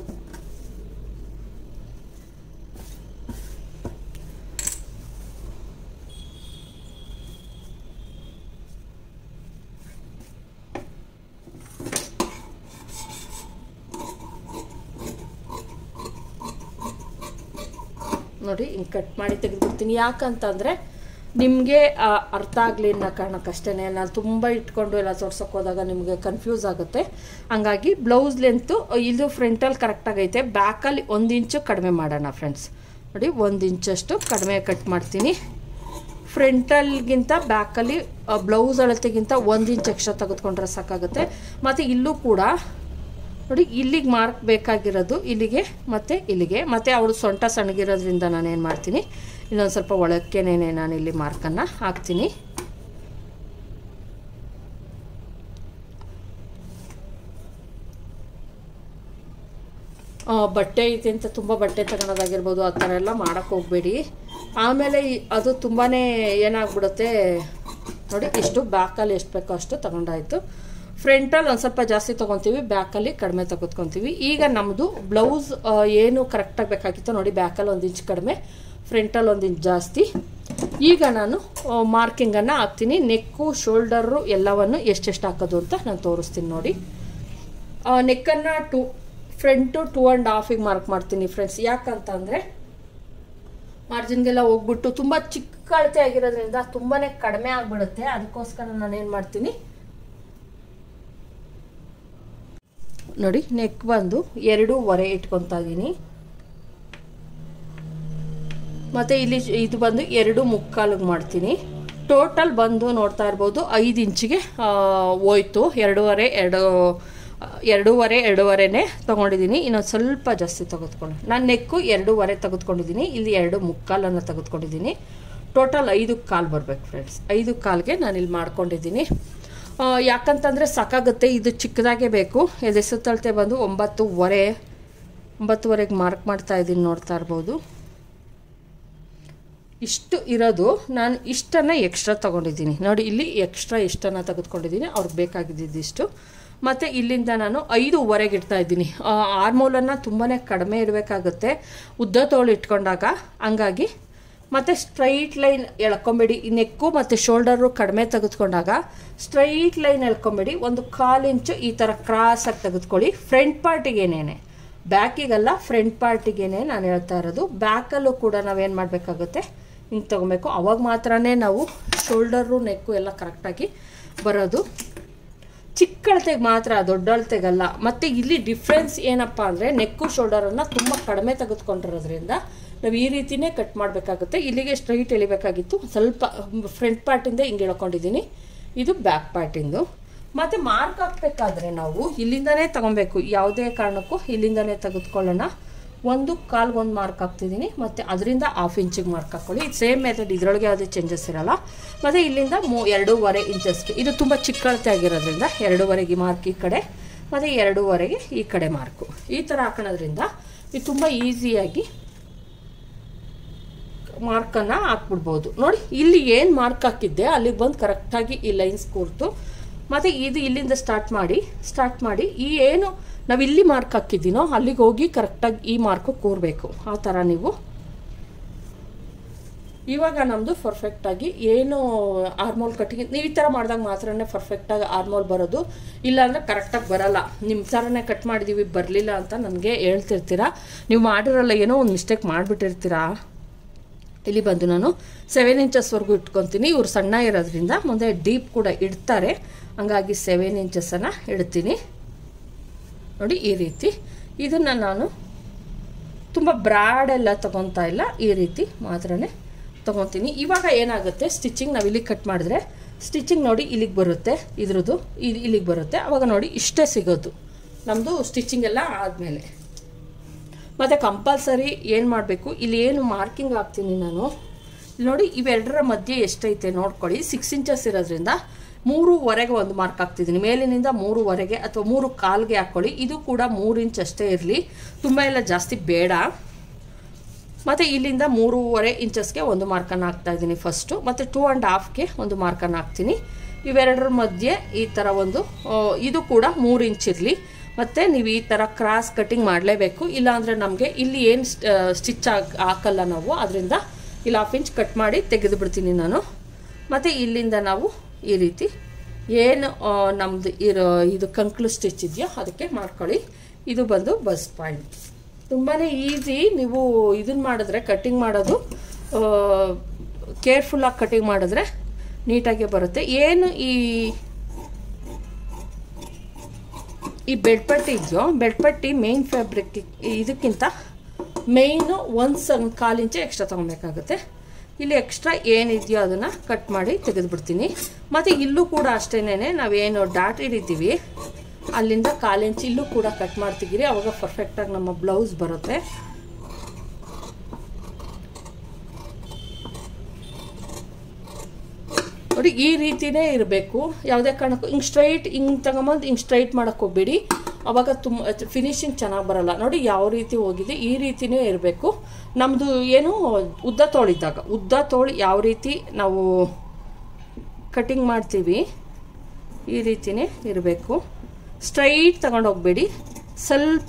ನೋಡಿ ಹಿಂಗೆ ಕಟ್ ಮಾಡಿ ತೆಗೆದುಬಿಡ್ತೀನಿ ಯಾಕಂತಂದರೆ ನಿಮಗೆ ಅರ್ಥ ಆಗಲಿ ಅನ್ನೋ ಕಾರಣಕ್ಕಷ್ಟೇ ನಾನು ತುಂಬ ಇಟ್ಕೊಂಡು ಎಲ್ಲ ತೋರ್ಸೋಕೆ ಹೋದಾಗ ನಿಮಗೆ ಕನ್ಫ್ಯೂಸ್ ಆಗುತ್ತೆ ಹಂಗಾಗಿ ಬ್ಲೌಸ್ ಲೆಂತು ಇದು ಫ್ರಂಟಲ್ಲಿ ಕರೆಕ್ಟಾಗೈತೆ ಬ್ಯಾಕಲ್ಲಿ ಒಂದು ಇಂಚು ಕಡಿಮೆ ಮಾಡೋಣ ಫ್ರೆಂಡ್ಸ್ ನೋಡಿ ಒಂದು ಇಂಚಷ್ಟು ಕಡಿಮೆ ಕಟ್ ಮಾಡ್ತೀನಿ ಫ್ರಂಟಲ್ಗಿಂತ ಬ್ಯಾಕಲ್ಲಿ ಬ್ಲೌಸ್ ಅಳತೆಗಿಂತ ಒಂದು ಇಂಚ್ ಎಕ್ಸ್ಟ್ರಾ ತೆಗೆದುಕೊಂಡ್ರೆ ಸಾಕಾಗುತ್ತೆ ಮತ್ತು ಇಲ್ಲೂ ಕೂಡ ನೋಡಿ ಇಲ್ಲಿಗೆ ಮಾರ್ಕ್ ಬೇಕಾಗಿರೋದು ಇಲ್ಲಿಗೆ ಮತ್ತು ಇಲ್ಲಿಗೆ ಮತ್ತು ಅವಳು ಸೊಂಟ ಸಣ್ಣಗಿರೋದ್ರಿಂದ ನಾನು ಏನು ಮಾಡ್ತೀನಿ ಇನ್ನೊಂದು ಸ್ವಲ್ಪ ಒಳಕ್ಕೇನೆ ನಾನು ಇಲ್ಲಿ ಮಾರ್ಕನ್ನು ಹಾಕ್ತೀನಿ ಬಟ್ಟೆ ಐತೆ ಅಂತ ತುಂಬ ಬಟ್ಟೆ ತಗೊಳೋದಾಗಿರ್ಬೋದು ಆ ಥರ ಎಲ್ಲ ಮಾಡೋಕ್ಕೆ ಹೋಗಬೇಡಿ ಆಮೇಲೆ ಅದು ತುಂಬಾ ಏನಾಗ್ಬಿಡುತ್ತೆ ನೋಡಿ ಇಷ್ಟು ಬ್ಯಾಕಲ್ಲಿ ಎಷ್ಟು ಬೇಕೋ ಅಷ್ಟು ತಗೊಂಡಾಯ್ತು ಫ್ರಂಟಲ್ಲಿ ಒಂದು ಸ್ವಲ್ಪ ಜಾಸ್ತಿ ತೊಗೊತೀವಿ ಬ್ಯಾಕಲ್ಲಿ ಕಡಿಮೆ ತೆಗೆದುಕೊತೀವಿ ಈಗ ನಮ್ಮದು ಬ್ಲೌಸ್ ಏನು ಕರೆಕ್ಟಾಗಿ ಬೇಕಾಗಿತ್ತು ನೋಡಿ ಬ್ಯಾಕಲ್ಲಿ ಒಂದು ಇಂಚ್ ಕಡಿಮೆ ಫ್ರಂಟಲ್ಲಿ ಒಂದು ಇಂಚ್ ಜಾಸ್ತಿ ಈಗ ನಾನು ಮಾರ್ಕಿಂಗನ್ನು ಹಾಕ್ತೀನಿ ನೆಕ್ಕು ಶೋಲ್ಡರು ಎಲ್ಲವನ್ನು ಎಷ್ಟೆಷ್ಟು ಹಾಕೋದು ಅಂತ ನಾನು ತೋರಿಸ್ತೀನಿ ನೋಡಿ ನೆಕ್ಕನ್ನು ಟು ಫ್ರಂಟು ಟೂ ಆ್ಯಂಡ್ ಹಾಫಿಗೆ ಮಾರ್ಕ್ ಮಾಡ್ತೀನಿ ಫ್ರೆಂಡ್ಸ್ ಯಾಕಂತಂದರೆ ಮಾರ್ಜಿನ್ಗೆಲ್ಲ ಹೋಗ್ಬಿಟ್ಟು ತುಂಬ ಚಿಕ್ಕ ಅಳತೆ ಆಗಿರೋದ್ರಿಂದ ತುಂಬಾ ಕಡಿಮೆ ಆಗಿಬಿಡುತ್ತೆ ಅದಕ್ಕೋಸ್ಕರ ನಾನು ಏನು ಮಾಡ್ತೀನಿ ನೋಡಿ ನೆಕ್ ಬಂದು ಎರಡೂವರೆ ಇಟ್ಕೊತಾ ಇದ್ದೀನಿ ಮತ್ತು ಇಲ್ಲಿ ಇದು ಬಂದು ಎರಡು ಮುಕ್ಕಾಲಿಗೆ ಮಾಡ್ತೀನಿ ಟೋಟಲ್ ಬಂದು ನೋಡ್ತಾ ಇರ್ಬೋದು ಐದು ಇಂಚಿಗೆ ಹೋಯ್ತು ಎರಡೂವರೆ ಎರಡು ಎರಡೂವರೆ ಎರಡೂವರೆನೇ ತೊಗೊಂಡಿದ್ದೀನಿ ಇನ್ನೊಂದು ಸ್ವಲ್ಪ ಜಾಸ್ತಿ ತೆಗೆದುಕೊಂಡು ನಾನು ನೆಕ್ಕು ಎರಡೂವರೆ ತೆಗೆದುಕೊಂಡಿದ್ದೀನಿ ಇಲ್ಲಿ ಎರಡು ಮುಕ್ಕಾಲನ್ನು ತೆಗೆದುಕೊಂಡಿದ್ದೀನಿ ಟೋಟಲ್ ಐದು ಕಾಲು ಬರಬೇಕು ಫ್ರೆಂಡ್ಸ್ ಐದು ಕಾಲ್ಗೆ ನಾನು ಇಲ್ಲಿ ಮಾಡ್ಕೊಂಡಿದ್ದೀನಿ ಯಾಕಂತಂದರೆ ಸಾಕಾಗುತ್ತೆ ಇದು ಚಿಕ್ಕದಾಗೇ ಬೇಕು ಎದೆ ಸುತ್ತಳತೆ ಬಂದು ಒಂಬತ್ತುವರೆ ಒಂಬತ್ತುವರೆಗೆ ಮಾರ್ಕ್ ಮಾಡ್ತಾ ಇದ್ದೀನಿ ನೋಡ್ತಾ ಇರ್ಬೋದು ಇಷ್ಟು ಇರೋದು ನಾನು ಇಷ್ಟನ್ನು ಎಕ್ಸ್ಟ್ರಾ ತೊಗೊಂಡಿದ್ದೀನಿ ನೋಡಿ ಇಲ್ಲಿ ಎಕ್ಸ್ಟ್ರಾ ಇಷ್ಟನ್ನು ತೆಗೆದುಕೊಂಡಿದ್ದೀನಿ ಅವ್ರಿಗೆ ಬೇಕಾಗಿದ್ದಿಷ್ಟು ಮತ್ತು ಇಲ್ಲಿಂದ ನಾನು ಐದೂವರೆಗೆ ಇಡ್ತಾ ಇದ್ದೀನಿ ಆರ್ಮೋಲನ್ನು ತುಂಬಾ ಕಡಿಮೆ ಇಡಬೇಕಾಗುತ್ತೆ ಉದ್ದ ತೋಳು ಇಟ್ಕೊಂಡಾಗ ಹಂಗಾಗಿ ಮತ್ತು ಸ್ಟ್ರೈಟ್ ಲೈನ್ ಎಳ್ಕೊಂಬೇಡಿ ನೆಕ್ಕು ಮತ್ತು ಶೋಲ್ಡರು ಕಡಿಮೆ ತೆಗೆದುಕೊಂಡಾಗ ಸ್ಟ್ರೈಟ್ ಲೈನ್ ಎಳ್ಕೊಂಬೇಡಿ ಒಂದು ಕಾಲು ಇಂಚು ಈ ಥರ ಕ್ರಾಸಾಗಿ ತೆಗೆದುಕೊಳ್ಳಿ ಫ್ರಂಟ್ ಪಾರ್ಟಿಗೇನೇನೆ ಬ್ಯಾಕಿಗಲ್ಲ ಫ್ರಂಟ್ ಪಾರ್ಟಿಗೇನೆ ನಾನು ಹೇಳ್ತಾ ಇರೋದು ಬ್ಯಾಕಲ್ಲೂ ಕೂಡ ನಾವೇನು ಮಾಡಬೇಕಾಗುತ್ತೆ ಹಿಂಗೆ ತೊಗೊಬೇಕು ಅವಾಗ ಮಾತ್ರನೇ ನಾವು ಶೋಲ್ಡರು ನೆಕ್ಕು ಎಲ್ಲ ಕರೆಕ್ಟಾಗಿ ಬರೋದು ಚಿಕ್ಕ ಅಳತೆಗೆ ಮಾತ್ರ ದೊಡ್ಡ ಅಳತೆಗಲ್ಲ ಮತ್ತು ಇಲ್ಲಿ ಡಿಫ್ರೆನ್ಸ್ ಏನಪ್ಪ ಅಂದರೆ ನೆಕ್ಕು ಶೋಲ್ಡರನ್ನು ತುಂಬ ಕಡಿಮೆ ತೆಗೆದುಕೊಂಡಿರೋದ್ರಿಂದ ನಾವು ಈ ರೀತಿನೇ ಕಟ್ ಮಾಡಬೇಕಾಗುತ್ತೆ ಇಲ್ಲಿಗೆ ಸ್ಟ್ರೈಟ್ ಎಳಿಬೇಕಾಗಿತ್ತು ಸ್ವಲ್ಪ ಫ್ರಂಟ್ ಪಾರ್ಟಿಂದ ಹಿಂಗೆ ಎಳ್ಕೊಂಡಿದ್ದೀನಿ ಇದು ಬ್ಯಾಕ್ ಪಾರ್ಟಿಂದು ಮತ್ತು ಮಾರ್ಕ್ ಹಾಕ್ಬೇಕಾದ್ರೆ ನಾವು ಇಲ್ಲಿಂದನೇ ತಗೊಬೇಕು ಯಾವುದೇ ಕಾರಣಕ್ಕೂ ಇಲ್ಲಿಂದನೇ ತೆಗೆದುಕೊಳ್ಳೋಣ ಒಂದು ಕಾಲ್ಗೆ ಒಂದು ಮಾರ್ಕ್ ಹಾಕ್ತಿದ್ದೀನಿ ಮತ್ತು ಅದರಿಂದ ಹಾಫ್ ಇಂಚಿಗೆ ಮಾರ್ಕ್ ಹಾಕ್ಕೊಳ್ಳಿ ಇದು ಸೇಮ್ ಮೆಥಡ್ ಇದರೊಳಗೆ ಯಾವುದೇ ಚೇಂಜಸ್ ಇರಲ್ಲ ಮತ್ತು ಇಲ್ಲಿಂದ ಮೂ ಎರಡೂವರೆ ಇಂಚಸ್ಗೆ ಇದು ತುಂಬ ಚಿಕ್ಕ ಅಳತೆ ಆಗಿರೋದ್ರಿಂದ ಎರಡೂವರೆಗೆ ಮಾರ್ಕ್ ಈ ಕಡೆ ಮತ್ತು ಎರಡೂವರೆಗೆ ಈ ಕಡೆ ಮಾರ್ಕು ಈ ಥರ ಹಾಕೋಣದ್ರಿಂದ ಇದು ತುಂಬ ಈಸಿಯಾಗಿ ಮಾರ್ಕನ್ನು ಹಾಕ್ಬಿಡ್ಬೋದು ನೋಡಿ ಇಲ್ಲಿ ಏನು ಮಾರ್ಕ್ ಹಾಕಿದ್ದೆ ಅಲ್ಲಿಗೆ ಬಂದು ಕರೆಕ್ಟಾಗಿ ಈ ಲೈನ್ಸ್ ಕೂರ್ತು ಮತ್ತು ಇದು ಇಲ್ಲಿಂದ ಸ್ಟಾರ್ಟ್ ಮಾಡಿ ಸ್ಟಾರ್ಟ್ ಮಾಡಿ ಈ ಏನು ನಾವು ಇಲ್ಲಿ ಮಾರ್ಕ್ ಹಾಕಿದ್ದೀನೋ ಅಲ್ಲಿಗೆ ಹೋಗಿ ಕರೆಕ್ಟಾಗಿ ಈ ಮಾರ್ಕು ಕೂರಬೇಕು ಆ ಥರ ನೀವು ಇವಾಗ ನಮ್ಮದು ಪರ್ಫೆಕ್ಟಾಗಿ ಏನು ಆರ್ಮೋಲ್ ಕಟ್ಟಿಂಗ್ ನೀವು ಈ ಥರ ಮಾಡಿದಾಗ ಮಾತ್ರನೇ ಪರ್ಫೆಕ್ಟಾಗಿ ಆರ್ಮೋಲ್ ಬರೋದು ಇಲ್ಲಾಂದರೆ ಕರೆಕ್ಟಾಗಿ ಬರಲ್ಲ ನಿಮ್ಮ ಥರನೇ ಕಟ್ ಮಾಡಿದ್ದೀವಿ ಬರಲಿಲ್ಲ ಅಂತ ನನಗೆ ಹೇಳ್ತಿರ್ತೀರಾ ನೀವು ಮಾಡಿರಲ್ಲ ಏನೋ ಒಂದು ಮಿಸ್ಟೇಕ್ ಮಾಡಿಬಿಟ್ಟಿರ್ತೀರಾ ಇಲ್ಲಿ ಬಂದು ನಾನು ಸೆವೆನ್ ಇಂಚಸ್ವರೆಗೂ ಇಟ್ಕೊತೀನಿ ಇವ್ರು ಸಣ್ಣ ಇರೋದ್ರಿಂದ ಮುಂದೆ ಡೀಪ್ ಕೂಡ ಇಡ್ತಾರೆ ಹಂಗಾಗಿ ಸೆವೆನ್ ಇಂಚಸನ್ನು ಇಡ್ತೀನಿ ನೋಡಿ ಈ ರೀತಿ ಇದನ್ನು ನಾನು ತುಂಬ ಬ್ರಾಡೆಲ್ಲ ತೊಗೊತಾ ಇಲ್ಲ ಈ ರೀತಿ ಮಾತ್ರನೇ ತೊಗೊತೀನಿ ಇವಾಗ ಏನಾಗುತ್ತೆ ಸ್ಟಿಚಿಂಗ್ ನಾವು ಇಲ್ಲಿಗೆ ಕಟ್ ಮಾಡಿದ್ರೆ ಸ್ಟಿಚಿಂಗ್ ನೋಡಿ ಇಲ್ಲಿಗೆ ಬರುತ್ತೆ ಇದ್ರದ್ದು ಇದು ಇಲ್ಲಿಗೆ ಬರುತ್ತೆ ಅವಾಗ ನೋಡಿ ಇಷ್ಟೇ ಸಿಗೋದು ನಮ್ಮದು ಸ್ಟಿಚಿಂಗ್ ಎಲ್ಲ ಆದಮೇಲೆ ಮತ್ತು ಕಂಪಲ್ಸರಿ ಏನು ಮಾಡಬೇಕು ಇಲ್ಲಿ ಏನು ಮಾರ್ಕಿಂಗ್ ಹಾಕ್ತೀನಿ ನಾನು ಇಲ್ಲಿ ನೋಡಿ ಇವೆರಡರ ಮಧ್ಯೆ ಎಷ್ಟೈತೆ ನೋಡ್ಕೊಳ್ಳಿ ಸಿಕ್ಸ್ ಇಂಚಸ್ ಇರೋದ್ರಿಂದ ಮೂರುವರೆಗೆ ಒಂದು ಮಾರ್ಕ್ ಹಾಕ್ತಿದ್ದೀನಿ ಮೇಲಿನಿಂದ ಮೂರುವರೆಗೆ ಅಥವಾ ಮೂರು ಕಾಲ್ಗೆ ಹಾಕ್ಕೊಳ್ಳಿ ಇದು ಕೂಡ ಮೂರು ಇಂಚ್ ಅಷ್ಟೇ ಇರಲಿ ತುಂಬ ಎಲ್ಲ ಜಾಸ್ತಿ ಬೇಡ ಮತ್ತು ಇಲ್ಲಿಂದ ಮೂರುವರೆ ಇಂಚಸ್ಗೆ ಒಂದು ಮಾರ್ಕನ್ನು ಹಾಕ್ತಾ ಇದ್ದೀನಿ ಫಸ್ಟು ಮತ್ತು ಟೂ ಆ್ಯಂಡ್ ಹಾಫ್ಗೆ ಒಂದು ಮಾರ್ಕನ್ನು ಹಾಕ್ತೀನಿ ಇವೆರಡರ ಮಧ್ಯೆ ಈ ಥರ ಒಂದು ಇದು ಕೂಡ ಮೂರು ಇಂಚ್ ಇರಲಿ ಮತ್ತು ನೀವು ಈ ಥರ ಕ್ರಾಸ್ ಕಟ್ಟಿಂಗ್ ಮಾಡಲೇಬೇಕು ಇಲ್ಲಾಂದರೆ ನಮಗೆ ಇಲ್ಲಿ ಏನು ಸ್ಟಿಚ್ ಆಗಿ ಹಾಕಲ್ಲ ನಾವು ಅದರಿಂದ ಇಲ್ಲಿ ಹಾಫ್ ಇಂಚ್ ಕಟ್ ಮಾಡಿ ತೆಗೆದು ಬಿಡ್ತೀನಿ ನಾನು ಮತ್ತು ಇಲ್ಲಿಂದ ನಾವು ಈ ರೀತಿ ಏನು ನಮ್ಮದು ಇರೋ ಇದು ಕಂಕ್ಳು ಸ್ಟಿಚ್ ಇದೆಯೋ ಅದಕ್ಕೆ ಮಾಡ್ಕೊಳ್ಳಿ ಇದು ಬಂದು ಬಸ್ ಪಾಯಿಂಟ್ ತುಂಬಾ ಈಸಿ ನೀವು ಇದನ್ನು ಮಾಡಿದ್ರೆ ಕಟ್ಟಿಂಗ್ ಮಾಡೋದು ಕೇರ್ಫುಲ್ಲಾಗಿ ಕಟ್ಟಿಂಗ್ ಮಾಡಿದ್ರೆ ನೀಟಾಗಿ ಬರುತ್ತೆ ಏನು ಈ ಈ ಬೆಡ್ಪಟ್ಟಿ ಇದೆಯೋ ಬೆಡ್ಪಟ್ಟಿ ಮೇನ್ ಫ್ಯಾಬ್ರಿಕ್ ಇದಕ್ಕಿಂತ ಮೇಯ್ನು ಒಂದು ಸಣ್ಣ ಕಾಲು ಇಂಚೆ ಎಕ್ಸ್ಟ್ರಾ ತೊಗೊಬೇಕಾಗುತ್ತೆ ಇಲ್ಲಿ ಎಕ್ಸ್ಟ್ರಾ ಏನಿದೆಯೋ ಅದನ್ನು ಕಟ್ ಮಾಡಿ ತೆಗೆದುಬಿಡ್ತೀನಿ ಮತ್ತು ಇಲ್ಲೂ ಕೂಡ ಅಷ್ಟೇನೆ ನಾವೇನು ಡಾಟ್ ಹಿಡಿತೀವಿ ಅಲ್ಲಿಂದ ಕಾಲು ಇಂಚ್ ಇಲ್ಲೂ ಕೂಡ ಕಟ್ ಮಾಡ್ತಿದ್ದೀರಿ ಅವಾಗ ಪರ್ಫೆಕ್ಟಾಗಿ ನಮ್ಮ ಬ್ಲೌಸ್ ಬರುತ್ತೆ ನೋಡಿ ಈ ರೀತಿನೇ ಇರಬೇಕು ಯಾವುದೇ ಕಾರಣಕ್ಕೂ ಹಿಂಗೆ ಸ್ಟ್ರೈಟ್ ಹಿಂಗೆ ತಗೊಂಬಂದು ಹಿಂಗೆ ಸ್ಟ್ರೈಟ್ ಮಾಡೋಕ್ಕೆ ಹೋಗ್ಬೇಡಿ ಅವಾಗ ತುಂಬ ಫಿನಿಶಿಂಗ್ ಚೆನ್ನಾಗಿ ಬರಲ್ಲ ನೋಡಿ ಯಾವ ರೀತಿ ಹೋಗಿದೆ ಈ ರೀತಿನೇ ಇರಬೇಕು ನಮ್ಮದು ಏನು ಉದ್ದ ತೋಳಿದ್ದಾಗ ಉದ್ದ ತೋಳು ಯಾವ ರೀತಿ ನಾವು ಕಟಿಂಗ್ ಮಾಡ್ತೀವಿ ಈ ರೀತಿನೇ ಇರಬೇಕು ಸ್ಟ್ರೈಟ್ ತಗೊಂಡು ಹೋಗಬೇಡಿ ಸ್ವಲ್ಪ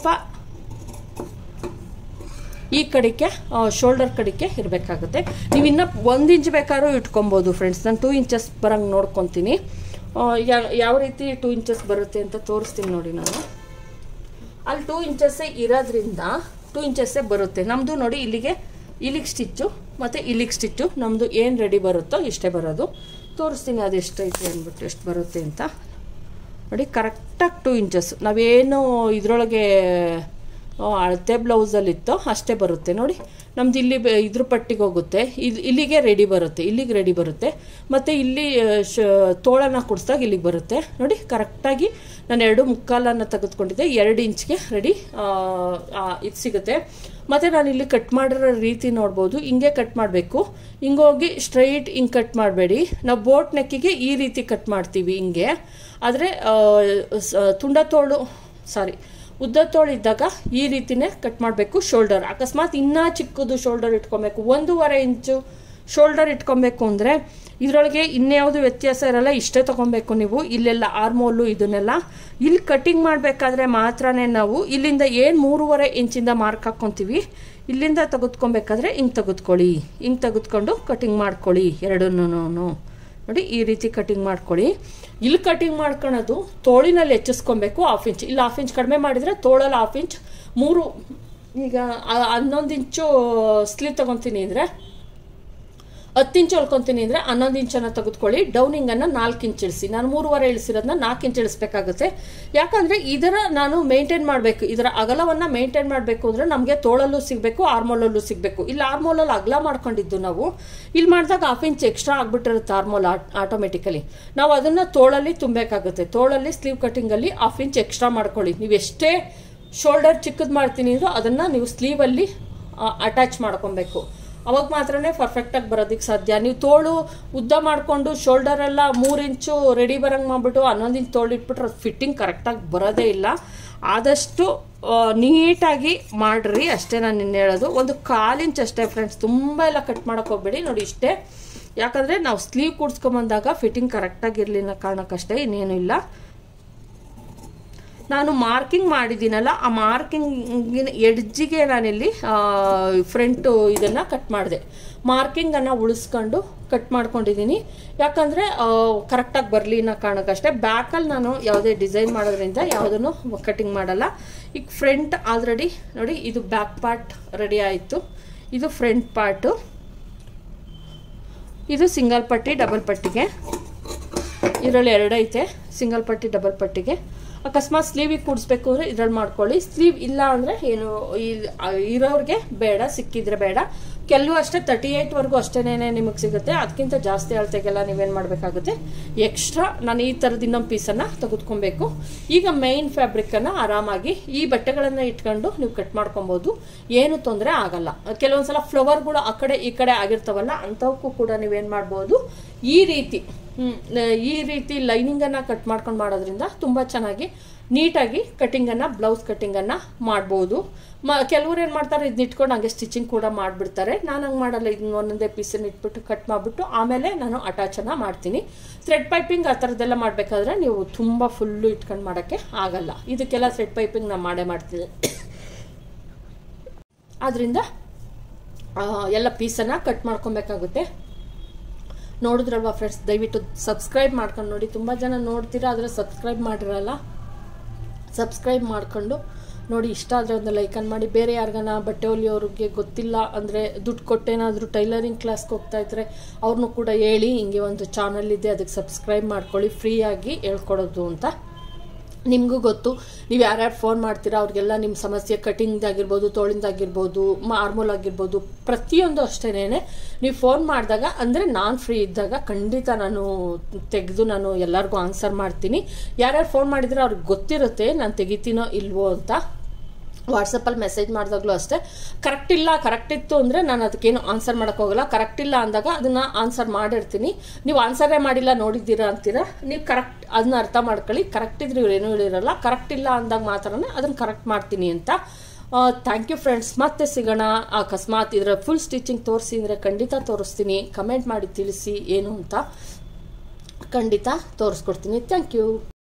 ಈ ಕಡೆಗೆ ಶೋಲ್ಡರ್ ಕಡೆಗೆ ಇರಬೇಕಾಗುತ್ತೆ ನೀವು ಇನ್ನೂ ಒಂದು ಇಂಚ್ ಬೇಕಾದ್ರೂ ಇಟ್ಕೊಬೋದು ಫ್ರೆಂಡ್ಸ್ ನಾನು ಟೂ ಇಂಚಸ್ ಬರಂಗೆ ನೋಡ್ಕೊತೀನಿ ಯಾವ ರೀತಿ ಟೂ ಇಂಚಸ್ ಬರುತ್ತೆ ಅಂತ ತೋರಿಸ್ತೀನಿ ನೋಡಿ ನಾನು ಅಲ್ಲಿ ಟೂ ಇಂಚಸ್ಸೇ ಇರೋದ್ರಿಂದ ಟೂ ಇಂಚಸ್ಸೇ ಬರುತ್ತೆ ನಮ್ಮದು ನೋಡಿ ಇಲ್ಲಿಗೆ ಇಲ್ಲಿಗೆ ಸ್ಟಿಚ್ಚು ಮತ್ತು ಇಲ್ಲಿಗೆ ಸ್ಟಿಚ್ಚು ನಮ್ಮದು ಏನು ರೆಡಿ ಬರುತ್ತೋ ಇಷ್ಟೇ ಬರೋದು ತೋರಿಸ್ತೀನಿ ಅದು ಎಷ್ಟೈತೆ ಅಂದ್ಬಿಟ್ಟು ಎಷ್ಟು ಬರುತ್ತೆ ಅಂತ ನೋಡಿ ಕರೆಕ್ಟಾಗಿ ಟೂ ಇಂಚಸ್ ನಾವೇನು ಇದರೊಳಗೆ ಅಳತೆ ಬ್ಲೌಸಲ್ಲಿತ್ತೋ ಅಷ್ಟೇ ಬರುತ್ತೆ ನೋಡಿ ನಮ್ದು ಇಲ್ಲಿ ಇದ್ರ ಪಟ್ಟಿಗೆ ಹೋಗುತ್ತೆ ಇಲ್ಲಿ ಇಲ್ಲಿಗೆ ರೆಡಿ ಬರುತ್ತೆ ಇಲ್ಲಿಗೆ ರೆಡಿ ಬರುತ್ತೆ ಮತ್ತು ಇಲ್ಲಿ ಶ ತೋಳನ್ನು ಕುಡಿಸ್ದಾಗ ಇಲ್ಲಿಗೆ ಬರುತ್ತೆ ನೋಡಿ ಕರೆಕ್ಟಾಗಿ ನಾನು ಎರಡು ಮುಕ್ಕಾಲನ್ನು ತೆಗೆದುಕೊಂಡಿದ್ದೆ ಎರಡು ಇಂಚ್ಗೆ ರೆಡಿ ಇದು ಸಿಗುತ್ತೆ ಮತ್ತು ನಾನು ಇಲ್ಲಿ ಕಟ್ ಮಾಡಿರೋ ರೀತಿ ನೋಡ್ಬೋದು ಹಿಂಗೆ ಕಟ್ ಮಾಡಬೇಕು ಹಿಂಗೋಗಿ ಸ್ಟ್ರೈಟ್ ಹಿಂಗೆ ಕಟ್ ಮಾಡಬೇಡಿ ನಾವು ಬೋಟ್ ನೆಕ್ಕಿಗೆ ಈ ರೀತಿ ಕಟ್ ಮಾಡ್ತೀವಿ ಹಿಂಗೆ ಆದರೆ ತುಂಡ ತೋಳು ಸಾರಿ ಉದ್ದ ತೋಳಿದ್ದಾಗ ಈ ರೀತಿನೇ ಕಟ್ ಮಾಡಬೇಕು ಶೋಲ್ಡರ್ ಅಕಸ್ಮಾತ್ ಇನ್ನೂ ಚಿಕ್ಕದು ಶೋಲ್ಡರ್ ಇಟ್ಕೊಬೇಕು ಒಂದೂವರೆ ಇಂಚು ಶೋಲ್ಡರ್ ಇಟ್ಕೊಬೇಕು ಅಂದರೆ ಇದರೊಳಗೆ ಇನ್ಯಾವುದು ವ್ಯತ್ಯಾಸ ಇರಲ್ಲ ಇಷ್ಟೇ ತೊಗೊಬೇಕು ನೀವು ಇಲ್ಲೆಲ್ಲ ಆರ್ಮೋಲು ಇದನ್ನೆಲ್ಲ ಇಲ್ಲಿ ಕಟ್ಟಿಂಗ್ ಮಾಡಬೇಕಾದ್ರೆ ಮಾತ್ರನೇ ನಾವು ಇಲ್ಲಿಂದ ಏನು ಮೂರುವರೆ ಇಂಚಿಂದ ಮಾರ್ಕ್ ಹಾಕ್ಕೊತೀವಿ ಇಲ್ಲಿಂದ ತೆಗೆದುಕೊಬೇಕಾದ್ರೆ ಹಿಂಗೆ ತೆಗೆದುಕೊಳ್ಳಿ ಹಿಂಗೆ ತೆಗೆದುಕೊಂಡು ಕಟಿಂಗ್ ಮಾಡ್ಕೊಳ್ಳಿ ಎರಡನ್ನೂ ನೋಡಿ ಈ ರೀತಿ ಕಟಿಂಗ್ ಮಾಡ್ಕೊಳ್ಳಿ ಇಲ್ಲಿ ಕಟಿಂಗ್ ಮಾಡ್ಕೊಳ್ಳೋದು ತೋಳಿನಲ್ಲಿ ಹೆಚ್ಚಿಸ್ಕೊಬೇಕು ಹಾಫ್ ಇಂಚ್ ಇಲ್ಲಿ ಹಾಫ್ ಇಂಚ್ ಕಡಿಮೆ ಮಾಡಿದರೆ ತೋಳಲ್ಲಿ ಹಾಫ್ ಇಂಚ್ ಮೂರು ಈಗ ಹನ್ನೊಂದು ಇಂಚು ಸ್ಲೀವ್ ತೊಗೊತೀನಿ ಅಂದರೆ ಹತ್ತು ಇಂಚ್ ಹೊಲ್ಕೊತೀನಿ ಅಂದರೆ ಹನ್ನೊಂದು ಇಂಚನ್ನು ತೆಗೆದುಕೊಳ್ಳಿ ಡೌನಿಂಗನ್ನು ನಾಲ್ಕು ಇಂಚ್ ಇಳಿಸಿ ನಾನು ಮೂರುವರೆ ಇಳಿಸಿರೋದನ್ನ ನಾಲ್ಕು ಇಂಚ್ ಇಳಿಸ್ಬೇಕಾಗುತ್ತೆ ಯಾಕಂದರೆ ಇದರ ನಾನು ಮೇಂಟೈನ್ ಮಾಡಬೇಕು ಇದರ ಅಗಲವನ್ನು ಮೇಂಟೈನ್ ಮಾಡಬೇಕು ಅಂದರೆ ನಮಗೆ ತೋಳಲ್ಲೂ ಸಿಗಬೇಕು ಆರ್ಮೋಲಲ್ಲೂ ಸಿಗಬೇಕು ಇಲ್ಲಿ ಆರ್ಮೋಲಲ್ಲಿ ಅಗಲ ಮಾಡ್ಕೊಂಡಿದ್ದು ನಾವು ಇಲ್ಲಿ ಮಾಡಿದಾಗ ಹಾಫ್ ಇಂಚ್ ಎಕ್ಸ್ಟ್ರಾ ಆಗಿಬಿಟ್ಟಿರುತ್ತೆ ಆರ್ಮೋಲ್ ಆಟೋಮೆಟಿಕಲಿ ನಾವು ಅದನ್ನು ತೋಳಲ್ಲಿ ತುಂಬಬೇಕಾಗುತ್ತೆ ತೋಳಲ್ಲಿ ಸ್ಲೀವ್ ಕಟ್ಟಿಂಗಲ್ಲಿ ಹಾಫ್ ಇಂಚ್ ಎಕ್ಸ್ಟ್ರಾ ಮಾಡ್ಕೊಳ್ಳಿ ನೀವು ಎಷ್ಟೇ ಶೋಲ್ಡರ್ ಚಿಕ್ಕದು ಮಾಡ್ತೀನಿ ಅಂದ್ರೆ ಅದನ್ನು ನೀವು ಸ್ಲೀವಲ್ಲಿ ಅಟ್ಯಾಚ್ ಮಾಡ್ಕೊಬೇಕು ಅವಾಗ ಮಾತ್ರನೇ ಪರ್ಫೆಕ್ಟಾಗಿ ಬರೋದಕ್ಕೆ ಸಾಧ್ಯ ನೀವು ತೋಳು ಉದ್ದ ಮಾಡಿಕೊಂಡು ಶೋಲ್ಡರ್ ಎಲ್ಲ ಮೂರು ಇಂಚು ರೆಡಿ ಬರಂಗೆ ಮಾಡಿಬಿಟ್ಟು ಹನ್ನೊಂದು ಇಂಚು ತೋಳು ಇಟ್ಬಿಟ್ರೆ ಅದು ಫಿಟ್ಟಿಂಗ್ ಕರೆಕ್ಟಾಗಿ ಬರೋದೇ ಇಲ್ಲ ಆದಷ್ಟು ನೀಟಾಗಿ ಮಾಡಿರಿ ಅಷ್ಟೇ ನಾನು ನಿನ್ನೆ ಹೇಳೋದು ಒಂದು ಕಾಲು ಇಂಚ್ ಅಷ್ಟೇ ಫ್ರೆಂಡ್ಸ್ ತುಂಬ ಎಲ್ಲ ಕಟ್ ಮಾಡೋಕೆ ಹೋಗ್ಬೇಡಿ ನೋಡಿ ಇಷ್ಟೇ ಯಾಕಂದರೆ ನಾವು ಸ್ಲೀವ್ ಕೂಡ್ಸ್ಕೊಂಬಂದಾಗ ಫಿಟ್ಟಿಂಗ್ ಕರೆಕ್ಟಾಗಿ ಅನ್ನೋ ಕಾರಣಕ್ಕಷ್ಟೇ ಇನ್ನೇನು ಇಲ್ಲ ನಾನು ಮಾರ್ಕಿಂಗ್ ಮಾಡಿದ್ದೀನಲ್ಲ ಆ ಮಾರ್ಕಿಂಗಿನ ಎಡ್ಜಿಗೆ ನಾನಿಲ್ಲಿ ಫ್ರಂಟು ಇದನ್ನು ಕಟ್ ಮಾಡಿದೆ ಮಾರ್ಕಿಂಗನ್ನು ಉಳಿಸ್ಕೊಂಡು ಕಟ್ ಮಾಡ್ಕೊಂಡಿದ್ದೀನಿ ಯಾಕಂದರೆ ಕರೆಕ್ಟಾಗಿ ಬರಲಿ ಅನ್ನೋ ಕಾರಣಕ್ಕಷ್ಟೇ ಬ್ಯಾಕಲ್ಲಿ ನಾನು ಯಾವುದೇ ಡಿಸೈನ್ ಮಾಡೋದ್ರಿಂದ ಯಾವುದನ್ನು ಕಟಿಂಗ್ ಮಾಡಲ್ಲ ಈಗ ಫ್ರಂಟ್ ಆಲ್ರೆಡಿ ನೋಡಿ ಇದು ಬ್ಯಾಕ್ ಪಾರ್ಟ್ ರೆಡಿ ಆಯಿತು ಇದು ಫ್ರಂಟ್ ಪಾರ್ಟು ಇದು ಸಿಂಗಲ್ ಪಟ್ಟಿ ಡಬಲ್ ಪಟ್ಟಿಗೆ ಇದರಲ್ಲಿ ಎರಡೈತೆ ಸಿಂಗಲ್ ಪಟ್ಟಿ ಡಬಲ್ ಪಟ್ಟಿಗೆ ಅಕಸ್ಮಾತ್ ಸ್ಲೀವಿಗೆ ಕೂಡಿಸ್ಬೇಕು ಅಂದರೆ ಇದ್ರಲ್ಲಿ ಮಾಡ್ಕೊಳ್ಳಿ ಸ್ಲೀವ್ ಇಲ್ಲ ಅಂದರೆ ಏನು ಇರೋರಿಗೆ ಬೇಡ ಸಿಕ್ಕಿದ್ರೆ ಬೇಡ ಕೆಲವು ಅಷ್ಟೇ ತರ್ಟಿ ಏಯ್ಟ್ವರೆಗೂ ಅಷ್ಟೇನೇ ನಿಮಗೆ ಸಿಗುತ್ತೆ ಅದಕ್ಕಿಂತ ಜಾಸ್ತಿ ಅಳತೆಗೆಲ್ಲ ನೀವೇನು ಮಾಡಬೇಕಾಗುತ್ತೆ ಎಕ್ಸ್ಟ್ರಾ ನಾನು ಈ ಥರದ ಇನ್ನೊಂದು ಪೀಸನ್ನು ತೆಗೆದುಕೊಬೇಕು ಈಗ ಮೈನ್ ಫ್ಯಾಬ್ರಿಕ್ಕನ್ನು ಆರಾಮಾಗಿ ಈ ಬಟ್ಟೆಗಳನ್ನು ಇಟ್ಕೊಂಡು ನೀವು ಕಟ್ ಮಾಡ್ಕೊಬೋದು ಏನು ತೊಂದರೆ ಆಗಲ್ಲ ಕೆಲವೊಂದ್ಸಲ ಫ್ಲವರ್ಗಳು ಆ ಕಡೆ ಈ ಕಡೆ ಆಗಿರ್ತಾವಲ್ಲ ಅಂಥವಕ್ಕೂ ಕೂಡ ನೀವೇನು ಮಾಡ್ಬೋದು ಈ ರೀತಿ ಈ ರೀತಿ ಲೈನಿಂಗನ್ನು ಕಟ್ ಮಾಡ್ಕೊಂಡು ಮಾಡೋದ್ರಿಂದ ತುಂಬ ಚೆನ್ನಾಗಿ ನೀಟಾಗಿ ಕಟ್ಟಿಂಗನ್ನು ಬ್ಲೌಸ್ ಕಟ್ಟಿಂಗನ್ನು ಮಾಡ್ಬೋದು ಮ ಕೆಲವ್ರು ಏನು ಮಾಡ್ತಾರೆ ಇದನ್ನ ಇಟ್ಕೊಂಡು ಹಂಗೆ ಸ್ಟಿಚಿಂಗ್ ಕೂಡ ಮಾಡಿಬಿಡ್ತಾರೆ ನಾನು ಹಂಗೆ ಮಾಡಲ್ಲ ಇದನ್ನ ಒಂದೊಂದೇ ಪೀಸನ್ನು ಇಟ್ಬಿಟ್ಟು ಕಟ್ ಮಾಡಿಬಿಟ್ಟು ಆಮೇಲೆ ನಾನು ಅಟ್ಯಾಚನ್ನು ಮಾಡ್ತೀನಿ ಥ್ರೆಡ್ ಪೈಪಿಂಗ್ ಆ ಥರದ್ದೆಲ್ಲ ಮಾಡಬೇಕಾದ್ರೆ ನೀವು ತುಂಬ ಫುಲ್ಲು ಇಟ್ಕೊಂಡು ಮಾಡೋಕ್ಕೆ ಆಗಲ್ಲ ಇದಕ್ಕೆಲ್ಲ ಥ್ರೆಡ್ ಪೈಪಿಂಗ್ ನಾನು ಮಾಡೇ ಮಾಡ್ತೀನಿ ಆದ್ದರಿಂದ ಎಲ್ಲ ಪೀಸನ್ನು ಕಟ್ ಮಾಡ್ಕೊಬೇಕಾಗುತ್ತೆ ನೋಡಿದ್ರಲ್ವಾ ಫ್ರೆಂಡ್ಸ್ ದಯವಿಟ್ಟು ಸಬ್ಸ್ಕ್ರೈಬ್ ಮಾಡ್ಕೊಂಡು ನೋಡಿ ತುಂಬ ಜನ ನೋಡ್ತೀರಾ ಆದರೆ ಸಬ್ಸ್ಕ್ರೈಬ್ ಮಾಡಿರಲ್ಲ ಸಬ್ಸ್ಕ್ರೈಬ್ ಮಾಡಿಕೊಂಡು ನೋಡಿ ಇಷ್ಟ ಆದರೆ ಒಂದು ಲೈಕನ್ ಮಾಡಿ ಬೇರೆ ಯಾರಿಗಾನ ಬಟ್ಟೆ ಹೊಲಿಯೋರಿಗೆ ಗೊತ್ತಿಲ್ಲ ಅಂದರೆ ದುಡ್ಡು ಕೊಟ್ಟೇನಾದರೂ ಟೈಲರಿಂಗ್ ಕ್ಲಾಸ್ಗೆ ಹೋಗ್ತಾ ಇದ್ರೆ ಅವ್ರನ್ನೂ ಕೂಡ ಹೇಳಿ ಹಿಂಗೆ ಒಂದು ಚಾನಲ್ ಇದೆ ಅದಕ್ಕೆ ಸಬ್ಸ್ಕ್ರೈಬ್ ಮಾಡ್ಕೊಳ್ಳಿ ಫ್ರೀಯಾಗಿ ಹೇಳ್ಕೊಡೋದು ಅಂತ ನಿಮಗೂ ಗೊತ್ತು ನೀವು ಯಾರ್ಯಾರು ಫೋನ್ ಮಾಡ್ತೀರಾ ಅವ್ರಿಗೆಲ್ಲ ನಿಮ್ಮ ಸಮಸ್ಯೆ ಕಟಿಂಗ್ದಾಗಿರ್ಬೋದು ತೋಳಿಂದಾಗಿರ್ಬೋದು ಮಾರ್ಮೂಲ್ ಆಗಿರ್ಬೋದು ಪ್ರತಿಯೊಂದು ಅಷ್ಟೇನೆ ನೀವು ಫೋನ್ ಮಾಡಿದಾಗ ಅಂದರೆ ನಾನು ಫ್ರೀ ಇದ್ದಾಗ ಖಂಡಿತ ನಾನು ತೆಗೆದು ನಾನು ಎಲ್ಲರಿಗೂ ಆನ್ಸರ್ ಮಾಡ್ತೀನಿ ಯಾರ್ಯಾರು ಫೋನ್ ಮಾಡಿದ್ರೆ ಅವ್ರಿಗೆ ಗೊತ್ತಿರುತ್ತೆ ನಾನು ತೆಗಿತೀನೋ ಇಲ್ವೋ ಅಂತ ವಾಟ್ಸಪ್ಪಲ್ಲಿ ಮೆಸೇಜ್ ಮಾಡಿದಾಗಲೂ ಅಷ್ಟೇ ಕರೆಕ್ಟ್ ಇಲ್ಲ ಕರೆಕ್ಟ್ ಇತ್ತು ಅಂದರೆ ನಾನು ಅದಕ್ಕೇನು ಆನ್ಸರ್ ಮಾಡೋಕ್ಕೋಗಲ್ಲ ಕರೆಕ್ಟ್ ಇಲ್ಲ ಅಂದಾಗ ಅದನ್ನು ಆನ್ಸರ್ ಮಾಡಿರ್ತೀನಿ ನೀವು ಆನ್ಸರೇ ಮಾಡಿಲ್ಲ ನೋಡಿದ್ದೀರಾ ಅಂತೀರಾ ನೀವು ಕರೆಕ್ಟ್ ಅದನ್ನ ಅರ್ಥ ಮಾಡ್ಕೊಳ್ಳಿ ಕರೆಕ್ಟ್ ಇದ್ರೆ ಇವ್ರು ಏನೂ ಹೇಳಿರಲ್ಲ ಕರೆಕ್ಟ್ ಇಲ್ಲ ಅಂದಾಗ ಮಾತ್ರನೇ ಅದನ್ನು ಕರೆಕ್ಟ್ ಮಾಡ್ತೀನಿ ಅಂತ ಥ್ಯಾಂಕ್ ಯು ಫ್ರೆಂಡ್ಸ್ ಮತ್ತೆ ಸಿಗೋಣ ಅಕಸ್ಮಾತ್ ಇದರ ಫುಲ್ ಸ್ಟಿಚಿಂಗ್ ತೋರಿಸಿ ಅಂದರೆ ಖಂಡಿತ ತೋರಿಸ್ತೀನಿ ಕಮೆಂಟ್ ಮಾಡಿ ತಿಳಿಸಿ ಏನು ಅಂತ ಖಂಡಿತ ತೋರಿಸ್ಕೊಡ್ತೀನಿ ಥ್ಯಾಂಕ್ ಯು